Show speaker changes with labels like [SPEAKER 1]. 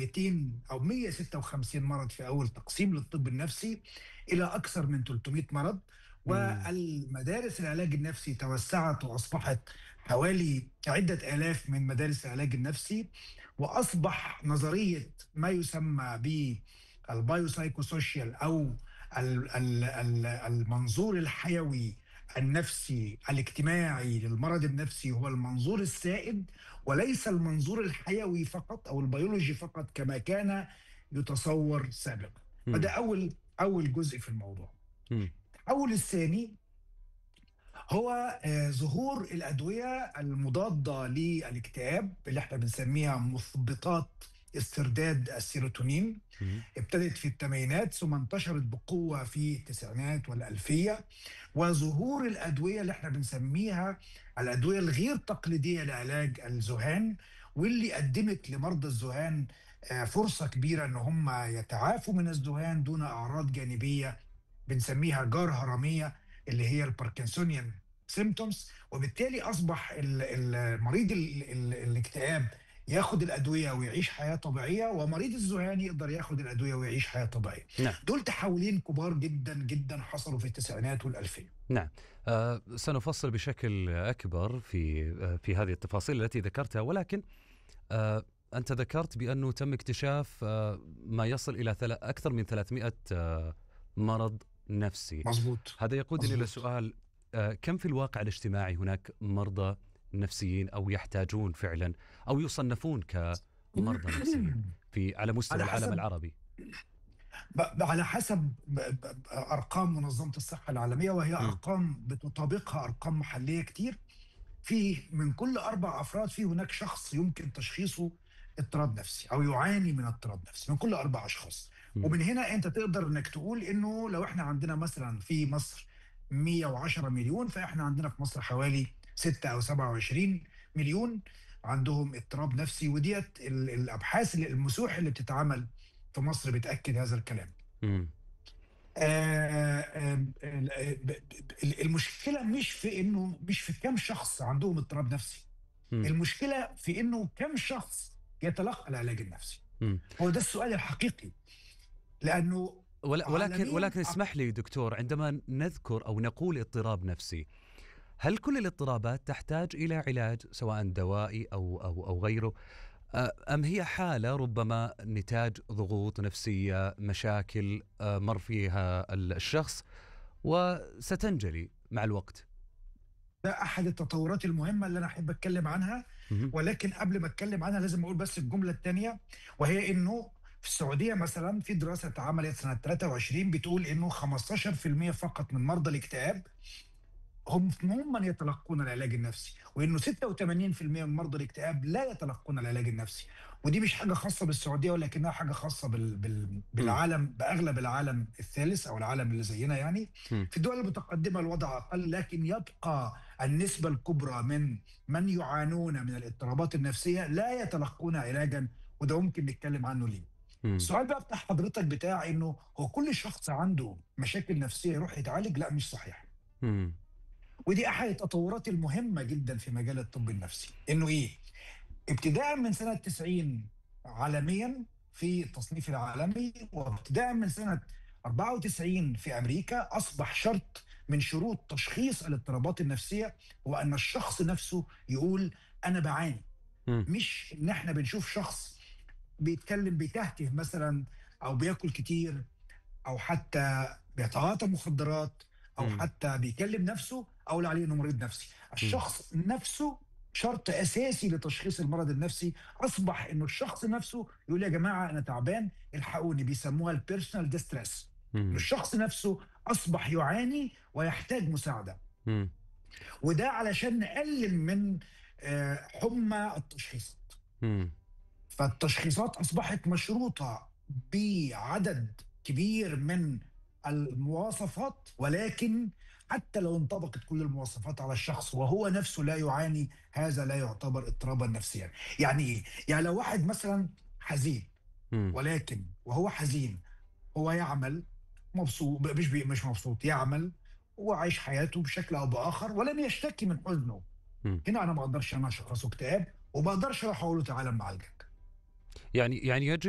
[SPEAKER 1] 200 او 156 مرض في اول تقسيم للطب النفسي الى اكثر من 300 مرض
[SPEAKER 2] إمم.
[SPEAKER 1] والمدارس العلاج النفسي توسعت واصبحت حوالي عده الاف من مدارس العلاج النفسي واصبح نظريه ما يسمى بالبايوسايكوسوشيال او ال- ال- ال- المنظور الحيوي النفسي الاجتماعي للمرض النفسي هو المنظور السائد وليس المنظور الحيوي فقط او البيولوجي فقط كما كان يتصور سابقا فده
[SPEAKER 2] إمم.
[SPEAKER 1] اول اول جزء في الموضوع
[SPEAKER 2] إمم.
[SPEAKER 1] التحول الثاني هو آه، ظهور الادويه المضاده للاكتئاب اللي احنا بنسميها مثبطات استرداد السيروتونين
[SPEAKER 2] اهم.
[SPEAKER 1] ابتدت في الثمانينات ثم انتشرت بقوه في التسعينات والالفيه وظهور الادويه اللي احنا بنسميها الادويه الغير تقليديه لعلاج الذهان واللي قدمت لمرضى الذهان آه، فرصه كبيره ان هم يتعافوا من الذهان دون اعراض جانبيه بنسميها جار هرميه اللي هي الباركنسونيان سيمتومز وبالتالي اصبح ال- ال- مريض ال- ال- الاكتئاب ياخد الادويه ويعيش حياه طبيعيه ومريض الذهان يقدر ياخد الادويه ويعيش حياه طبيعيه.
[SPEAKER 2] نعم.
[SPEAKER 1] دول تحولين كبار جدا جدا حصلوا في التسعينات والالفيه.
[SPEAKER 2] نعم آه، سنفصل بشكل أكبر في آه، في هذه التفاصيل التي ذكرتها ولكن آه، أنت ذكرت بأنه تم اكتشاف آه، ما يصل إلى ثلا- أكثر من 300 آه، مرض نفسي
[SPEAKER 1] مظبوط.
[SPEAKER 2] هذا يقودني إلى
[SPEAKER 1] مظبوط.
[SPEAKER 2] سؤال آه، كم في الواقع الاجتماعي هناك مرضى نفسيين أو يحتاجون فعلا أو يصنفون كمرضى نفسيين في على مستوى
[SPEAKER 1] على
[SPEAKER 2] العالم
[SPEAKER 1] حسب-
[SPEAKER 2] العربي
[SPEAKER 1] ب- ب- على حسب ب- ب- ارقام منظمه الصحه العالميه وهي
[SPEAKER 2] م.
[SPEAKER 1] ارقام بتطابقها ارقام محليه كتير في من كل اربع افراد في هناك شخص يمكن تشخيصه اضطراب نفسي او يعاني من اضطراب نفسي من كل اربع اشخاص
[SPEAKER 2] م.
[SPEAKER 1] ومن هنا انت تقدر انك تقول انه لو احنا عندنا مثلا في مصر 110 مليون فاحنا عندنا في مصر حوالي 6 او 27 مليون عندهم اضطراب نفسي وديت ال- الابحاث اللي- المسوح اللي بتتعمل في مصر بتاكد هذا الكلام
[SPEAKER 2] مم.
[SPEAKER 1] آه، آه، ال- ب- ب- المشكله مش في انه مش في كم شخص عندهم اضطراب نفسي
[SPEAKER 2] مم.
[SPEAKER 1] المشكله في انه كم شخص يتلقى العلاج النفسي
[SPEAKER 2] مم.
[SPEAKER 1] هو ده السؤال الحقيقي لانه
[SPEAKER 2] ولا- ولكن
[SPEAKER 1] عالمياً
[SPEAKER 2] ولكن
[SPEAKER 1] أق-
[SPEAKER 2] اسمح لي دكتور عندما نذكر او نقول اضطراب نفسي هل كل الاضطرابات تحتاج الى علاج سواء دوائي او او او غيره آه، ام هي حاله ربما نتاج ضغوط نفسيه مشاكل آه، مر فيها الشخص وستنجلي مع الوقت
[SPEAKER 1] ده احد التطورات المهمه اللي انا احب اتكلم عنها
[SPEAKER 2] مهم.
[SPEAKER 1] ولكن قبل ما اتكلم عنها لازم اقول بس الجمله الثانيه وهي انه في السعوديه مثلا في دراسه اتعملت سنه 23 بتقول انه 15% فقط من مرضى الاكتئاب هم هم من يتلقون العلاج النفسي وانه 86% من مرضى الاكتئاب لا يتلقون العلاج النفسي ودي مش حاجه خاصه بالسعوديه ولكنها حاجه خاصه بال بال بالعالم باغلب العالم الثالث او العالم اللي زينا يعني
[SPEAKER 2] مم.
[SPEAKER 1] في الدول المتقدمه الوضع اقل لكن يبقى النسبه الكبرى من من يعانون من الاضطرابات النفسيه لا يتلقون علاجا وده ممكن نتكلم عنه ليه
[SPEAKER 2] مم.
[SPEAKER 1] السؤال بقى بتاع حضرتك بتاع انه هو كل شخص عنده مشاكل نفسيه يروح يتعالج لا مش صحيح
[SPEAKER 2] مم.
[SPEAKER 1] ودي احد التطورات المهمه جدا في مجال الطب النفسي انه ايه ابتداء من سنه 90 عالميا في التصنيف العالمي وابتداء من سنه 94 في امريكا اصبح شرط من شروط تشخيص الاضطرابات النفسيه هو ان الشخص نفسه يقول انا بعاني
[SPEAKER 2] مم.
[SPEAKER 1] مش ان احنا بنشوف شخص بيتكلم بيتهته مثلا او بياكل كتير او حتى بيتعاطى مخدرات او
[SPEAKER 2] مم.
[SPEAKER 1] حتى بيكلم نفسه اقول عليه انه مريض نفسي الشخص نفسه شرط اساسي لتشخيص المرض النفسي اصبح انه الشخص نفسه يقول يا جماعه انا تعبان الحقوني بيسموها البيرسونال ديستريس
[SPEAKER 2] مم.
[SPEAKER 1] الشخص نفسه اصبح يعاني ويحتاج مساعده
[SPEAKER 2] مم.
[SPEAKER 1] وده علشان نقلل من آه، حمى التشخيصات
[SPEAKER 2] مم.
[SPEAKER 1] فالتشخيصات اصبحت مشروطه بعدد كبير من المواصفات ولكن حتى لو انطبقت كل المواصفات على الشخص وهو نفسه لا يعاني هذا لا يعتبر اضطرابا نفسيا يعني ايه يعني لو واحد مثلا حزين
[SPEAKER 2] مم.
[SPEAKER 1] ولكن وهو حزين هو يعمل مبسوط مش بي مش مبسوط يعمل وعايش حياته بشكل او باخر ولم يشتكي من حزنه
[SPEAKER 2] مم.
[SPEAKER 1] هنا انا ما اقدرش انا اشخصه اكتئاب وما اقدرش اروح اقول له تعالى معالجك
[SPEAKER 2] يعني يعني يجب